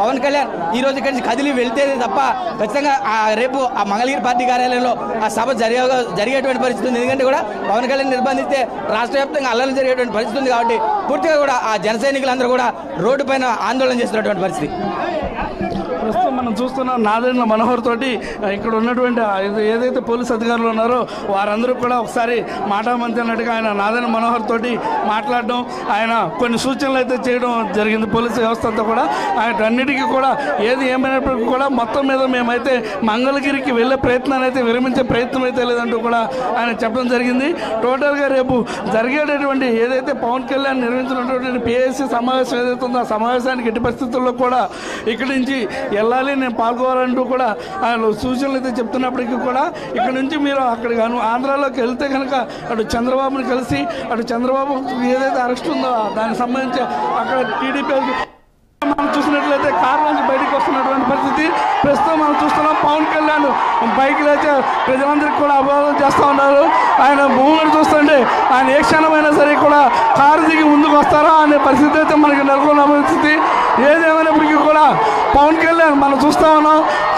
పవన్ కళ్యాణ్ ఈ రోజు ఇక్కడి నుంచి కదిలి వెళ్తే తప్ప ఖచ్చితంగా ఆ రేపు ఆ మంగళగిరి పార్టీ కార్యాలయంలో ఆ సభ జరిగే జరిగేటువంటి పరిస్థితి ఉంది ఎందుకంటే కూడా పవన్ కళ్యాణ్ నిర్బంధిస్తే రాష్ట్ర వ్యాప్తంగా అల్లలు జరిగేటువంటి పరిస్థితి ఉంది కాబట్టి పూర్తిగా కూడా ఆ జన సైనికులందరూ కూడా రోడ్డు పైన ఆందోళన చేస్తున్నటువంటి పరిస్థితి ప్రస్తుతం మనం చూస్తున్నాం నాదెండ్ల మనోహర్ తోటి ఇక్కడ ఉన్నటువంటి ఆ ఏది- ఏదైతే పోలీస్ అధికారులు ఉన్నారో వారందరూ కూడా ఒకసారి మాటామంతి అన్నట్టుగా ఆయన నాదెండ్ల మనోహర్ తోటి మాట్లాడడం ఆయన కొన్ని సూచనలు అయితే చేయడం జరిగింది పోలీసు వ్యవస్థ అంతా కూడా ఆయన అన్నిటికీ కూడా ఏది ఏమైనప్పటికీ కూడా మొత్తం మీద మేమైతే మంగళగిరికి వెళ్ళే ప్రయత్నాన్ని అయితే విరమించే ప్రయత్నం అయితే లేదంటూ కూడా ఆయన చెప్పడం జరిగింది టోటల్గా రేపు జరిగేటటువంటి ఏదైతే పవన్ కళ్యాణ్ నిర్వహించినటువంటి పిఎస్సి సమావేశం ఏదైతే ఉందో ఆ సమావేశానికి ఎట్టి పరిస్థితుల్లో కూడా ఇక్కడి నుంచి వెళ్ళాలి నేను పాల్గొవాలంటూ కూడా ఆయన సూచనలు అయితే చెప్తున్నప్పటికీ కూడా ఇక్కడ నుంచి మీరు అక్కడికి అను ఆంధ్రాలోకి వెళ్తే కనుక అటు చంద్రబాబుని కలిసి అటు చంద్రబాబు ఏదైతే అరెస్ట్ ఉందో దానికి సంబంధించి అక్కడ టీడీపీ మనం చూసినట్లయితే కారు నుంచి బయటకు వస్తున్నటువంటి పరిస్థితి ప్రస్తుతం మనం చూస్తున్నాం పవన్ కళ్యాణ్ బైక్ లేచే ప్రజలందరికీ కూడా అభివాదం చేస్తూ ఉన్నారు ఆయన మూమెంట్ చూస్తుంటే ఆయన ఏ క్షణమైనా సరే కూడా కారు దిగి ముందుకు వస్తారా అనే పరిస్థితి అయితే మనకి నెలకొన్న పరిస్థితి ఏదేమైనప్పటికీ కూడా పవన్ కళ్యాణ్ మనం చూస్తా ఉన్నాం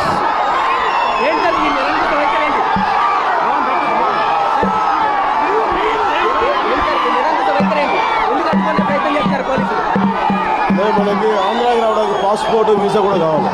అంటే మనకి ఆంధ్రాకి రావడానికి పాస్పోర్ట్ వీసా కూడా కావాలి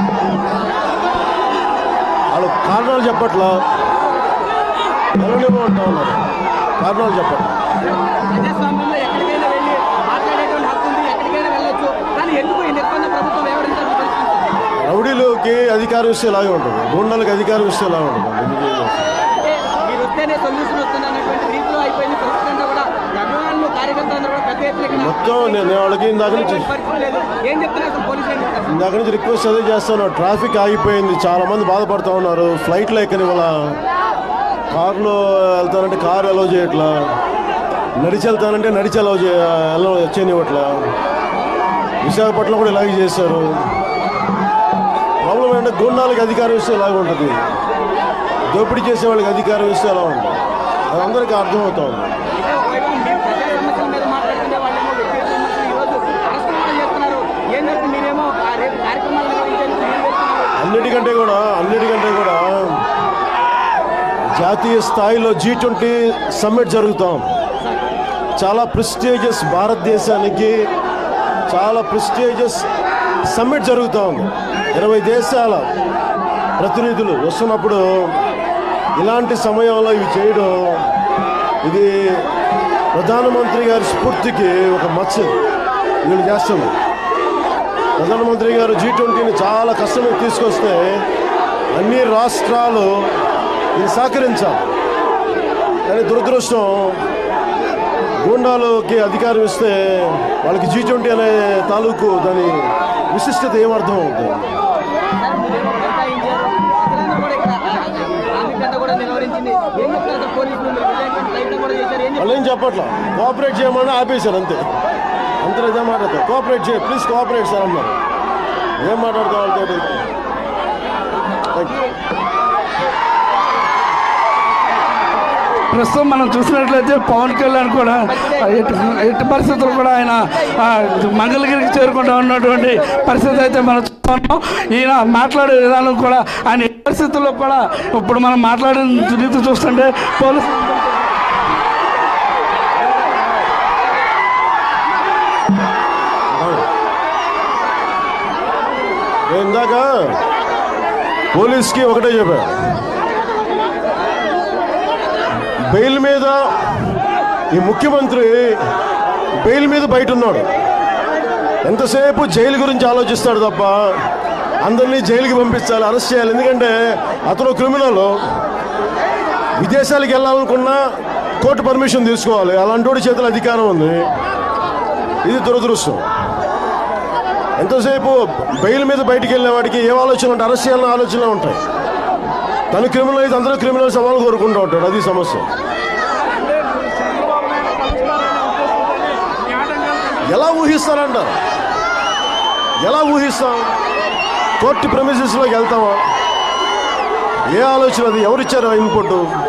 వాళ్ళు కారణాలు చెప్పట్లా వెళ్ళనివ్వమంటా ఉన్నారు కారణాలు చెప్పట్లా ప్రజాస్వామ్యంలో ఎక్కడికైనా వెళ్ళి మాట్లాడేటువంటి హక్కు ఉంది ఎక్కడికైనా వెళ్ళొచ్చు కానీ ఎందుకు ఈ నిర్బంధ ప్రభుత్వం వ్యవహరించాల్సిన పరిస్థితి రౌడీలోకి అధికారం ఇస్తే ఇలాగే ఉంటుంది గుండాలకు అధికారం ఇస్తే ఇలాగే ఉంటుంది ఎందుకు ఏం చేస్తారు? అంటే మీరు వస్తేనే సొల్యూషన్ వస్తుంది అన్నటువంటి రీతిలో అయిపోయింది ప్రస్తుతం కూడా ఈ అభిమానులు కార్యకర్తలు కూడా పెద్ద ఎత్తున ఇక్కడ మొత్తం నేను నేను వాళ్ళకి ఇందాక నుంచి పరిస్థితి లేదు ఏం చెప్తున్నారు అసలు పోలీసులు ఏం చెప్తారు ఇందాక నుంచి రిక్వెస్ట్ అదే చేస్తాను ట్రాఫిక్ ఆగిపోయింది చాలా మంది బాధపడుతూ ఉన్నారు ఫ్లైట్లో ఎక్కని వాళ్ళ కారులో వెళ్తానంటే కారు అలౌ చేయట్లా నడిచి వెళ్తానంటే నడిచి అలౌ చే అలౌ చేయనివ్వట్లా విశాఖపట్నం కూడా ఇలాగే చేశారు ప్రాబ్లం ఏంటంటే గుండాలకు అధికారం ఇస్తే ఇలాగ ఉంటుంది దోపిడీ చేసే వాళ్ళకి అధికారం ఇస్తే ఎలా ఉంటుంది అది అందరికీ అర్థమవుతా ఉంది అంటే ఒకవైపు మీరు ప్రజా సమస్యల మీద మాట్లాడుతున్న వాళ్ళేమో వ్యక్తిగత సమస్యలు ఈ రోజు అరెస్ట్ కూడా చేస్తున్నారు ఏం జరుగుతుంది మీరేమో ఆ రేపు కార్యక్రమాలు నిర్వహించేందుకు మీరు వెళ్తున్నారు. అన్నిటికంటే కూడా అన్నిటికంటే కూడా జాతీయ స్థాయిలో జీ ట్వంటీ సమ్మిట్ జరుగుతాం చాలా ప్రెస్టీజియస్ భారతదేశానికి చాలా ప్రెస్టీజియస్ సమ్మిట్ జరుగుతూ ఉంది ఇరవై దేశాల ప్రతినిధులు వస్తున్నప్పుడు ఇలాంటి సమయంలో ఇవి చేయడం ఇది ప్రధానమంత్రి గారి స్ఫూర్తికి ఒక మచ్చ వీళ్ళు చేస్తుంది ప్రధానమంత్రి గారు జీ ట్వంటీని చాలా కష్టమే తీసుకొస్తే అన్ని రాష్ట్రాలు ఇది సహకరించాలి కానీ దురదృష్టం గూండాలకి అధికారం ఇస్తే వాళ్ళకి జీ ట్వంటీ అనే తాలూకు దాని విశిష్టత ఏమర్థం అవుతుంది బైఠాయించారు. ప్రజలందరూ కూడా ఇక్కడ ట్రాఫిక్ అంతా కూడా నిలువరించింది ఏం చెప్తారు అసలు పోలీసులు మీరు వెళ్ళేటువంటి ప్రయత్నం కూడా చేశారు ఏం చెప్తారు వాళ్ళు ఏం చెప్పట్లా కోఆపరేట్ చేయమని ఆపేశారు అంతే అంతే ఇదే మాట్లాడతారు కోఆపరేట్ చేయ ప్లీజ్ కోఆపరేట్ సార్ అన్నారు ఏం మాట్లాడతాం వాళ్ళతో ప్రస్తుతం మనం చూసినట్లయితే పవన్ కళ్యాణ్ కూడా ఎట్టి ఎట్టి పరిస్థితులు కూడా ఆయన ఆ, మంగళగిరికి చేరుకుంటా ఉన్నటువంటి పరిస్థితి అయితే మనం చూస్తున్నాం ఈయన మాట్లాడే విధానం కూడా ఆయన ఎట్టి పరిస్థితుల్లో కూడా ఇప్పుడు మనం మాట్లాడిన రీతి చూస్తుంటే పోలీసు నేను ఇందాక పోలీస్కి ఒకటే చెప్పా బెయిల్ మీద ఈ ముఖ్యమంత్రి బెయిల్ మీద బయట ఉన్నాడు ఎంతసేపు జైలు గురించి ఆలోచిస్తాడు తప్ప అందరినీ జైలుకి పంపించాలి అరెస్ట్ చేయాలి ఎందుకంటే అతను క్రిమినల్ విదేశాలకు వెళ్ళాలనుకున్నా కోర్టు పర్మిషన్ తీసుకోవాలి అలాంటి వాడి చేతుల అధికారం ఉంది ఇది దురదృష్టం ఎంతసేపు బెయిల్ మీద బయటికి వెళ్ళే వాడికి ఏ ఆలోచన అంటే అరెస్ట్ చేయాలన్న ఆలోచనలు ఉంటాయి తను క్రిమినల్ అయితే అందరూ క్రిమినల్ సవాలు కోరుకుంటూ ఉంటాడు అది సమస్య ఎలా ఊహిస్తారంటారు ఎలా ఊహిస్తాం కోర్టు ప్రమిసెస్లోకి వెళ్తామా ఏ ఆలోచన అది ఎవరిచ్చారు ఇన్పుట్